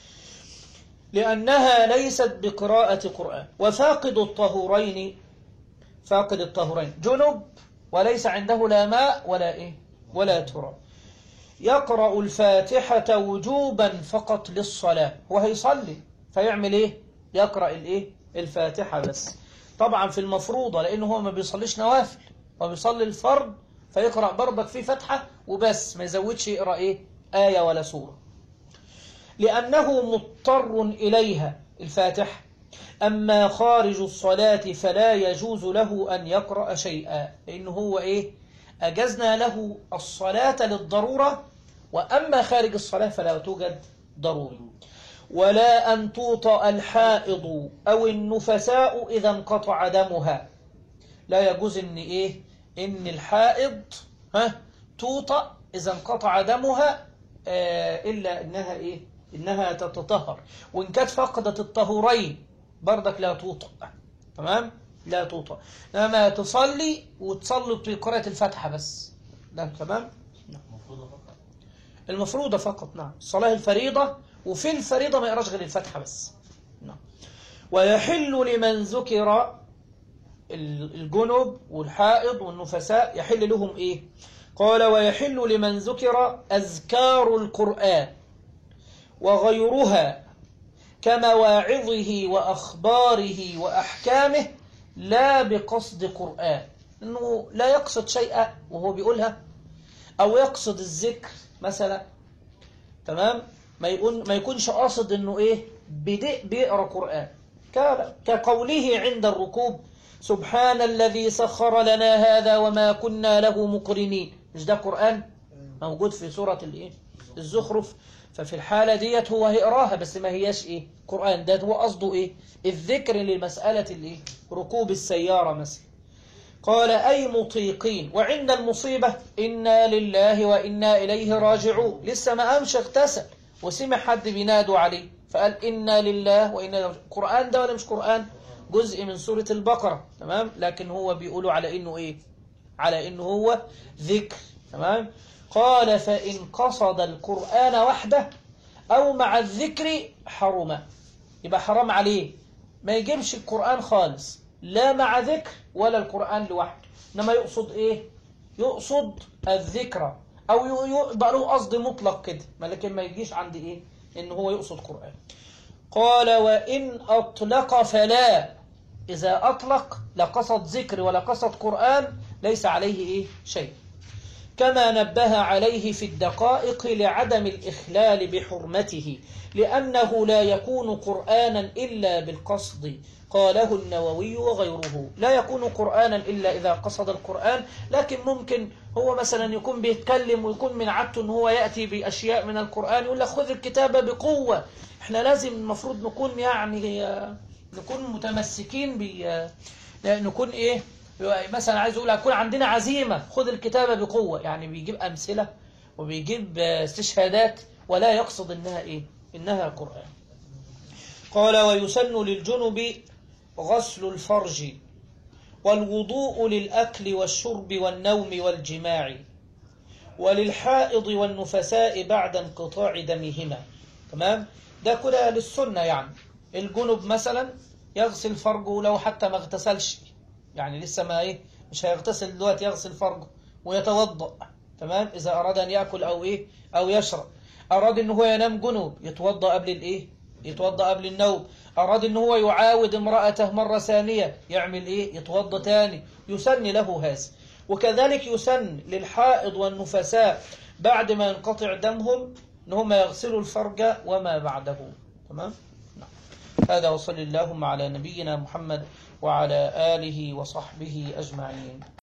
لأنها ليست بقراءة قرآن وفاقد الطهورين فاقد الطهورين جنب وليس عنده لا ماء ولا إيه ولا تراب يقرأ الفاتحة وجوبا فقط للصلاة وهيصلي فيعمل إيه يقرأ الإيه الفاتحة بس طبعا في المفروضة لأنه هو ما بيصليش نوافل هو بيصلي الفرض فيقرأ برضك فيه فتحة وبس ما يزودش يقرأ إيه آية ولا سورة لأنه مضطر إليها الفاتحة أما خارج الصلاة فلا يجوز له أن يقرأ شيئا لأنه هو إيه أجزنا له الصلاة للضرورة وأما خارج الصلاة فلا توجد ضرورة ولا أن توطأ الحائض أو النفساء إذا انقطع دمها لا يجوز إن إيه إن الحائض ها توطأ إذا انقطع دمها آه إلا إنها إيه إنها تتطهر وإن كانت فقدت الطهورين برضك لا توطأ تمام لا توطأ لما تصلي وتصلي بقراءة الفاتحة بس ده تمام المفروضة فقط نعم الصلاة الفريضة وفي الفريضة ما يقراش غير الفاتحة بس نعم ويحل لمن ذكر الجنب والحائض والنفساء يحل لهم إيه قال ويحل لمن ذكر أذكار القرآن وغيرها كمواعظه وأخباره وأحكامه لا بقصد قرآن إنه لا يقصد شيئا وهو بيقولها أو يقصد الذكر مثلا تمام ما يكون ما يكونش قاصد إنه إيه بدء بيقرأ قرآن ك- كقوله عند الركوب سبحان الذي سخر لنا هذا وما كنا له مقرنين مش ده قرآن موجود في سورة الإيه الزخرف ففي الحالة ديت هو هيقراها بس ما هياش إيه قرآن ده هو قصده إيه الذكر لمسألة الإيه ركوب السيارة مثلا قال أي مطيقين وعند المصيبة إنا لله وإنا إليه راجعون لسه ما قامش اغتسل وسمع حد بينادوا عليه فقال إنا لله وإنا إليه راجعون. قرآن ده ولا مش قرآن جزء من سورة البقرة تمام لكن هو بيقولوا على إنه إيه على إنه هو ذكر تمام قال فإن قصد القرآن وحده أو مع الذكر حرم يبقى حرام عليه ما يجيبش القرآن خالص لا مع ذكر ولا القرآن لوحده إنما يقصد إيه يقصد الذكر أو ي- يبقى له قصد مطلق كده ما لكن ما يجيش عند إيه إن هو يقصد قرآن قال وإن أطلق فلا إذا أطلق لا قصد ذكر ولا قصد قرآن ليس عليه إيه شيء كما نبه عليه في الدقائق لعدم الإخلال بحرمته لأنه لا يكون قرآنا إلا بالقصد قاله النووي وغيره لا يكون قرآنا إلا إذا قصد القرآن لكن ممكن هو مثلا يكون بيتكلم ويكون من عادته أن هو يأتي بأشياء من القرآن يقول لك خذ الكتاب بقوة احنا لازم المفروض نكون يعني آه، نكون متمسكين ب آه، نكون ايه مثلا عايز اقول هيكون عندنا عزيمة خذ الكتاب بقوة يعني بيجيب أمثلة وبيجيب آه، استشهادات ولا يقصد إنها إيه إنها قرآن قال ويسن للجنب غسل الفرج والوضوء للأكل والشرب والنوم والجماع وللحائض والنفساء بعد انقطاع دمهما تمام ده كده للسنة يعني الجنب مثلا يغسل فرجه لو حتى ما اغتسلش يعني لسه ما ايه مش هيغتسل دلوقتي يغسل فرجه ويتوضأ تمام إذا أراد أن يأكل أو إيه أو يشرب أراد إن هو ينام جنوب يتوضأ قبل الإيه يتوضأ قبل النوم أراد إن هو يعاود امرأته مرة ثانية يعمل إيه يتوضأ تاني يسن له هذا وكذلك يسن للحائض والنفساء بعد ما ينقطع دمهم ان هم يغسلوا الفرج وما بعده تمام نعم. هذا وصل اللهم على نبينا محمد وعلى آله وصحبه أجمعين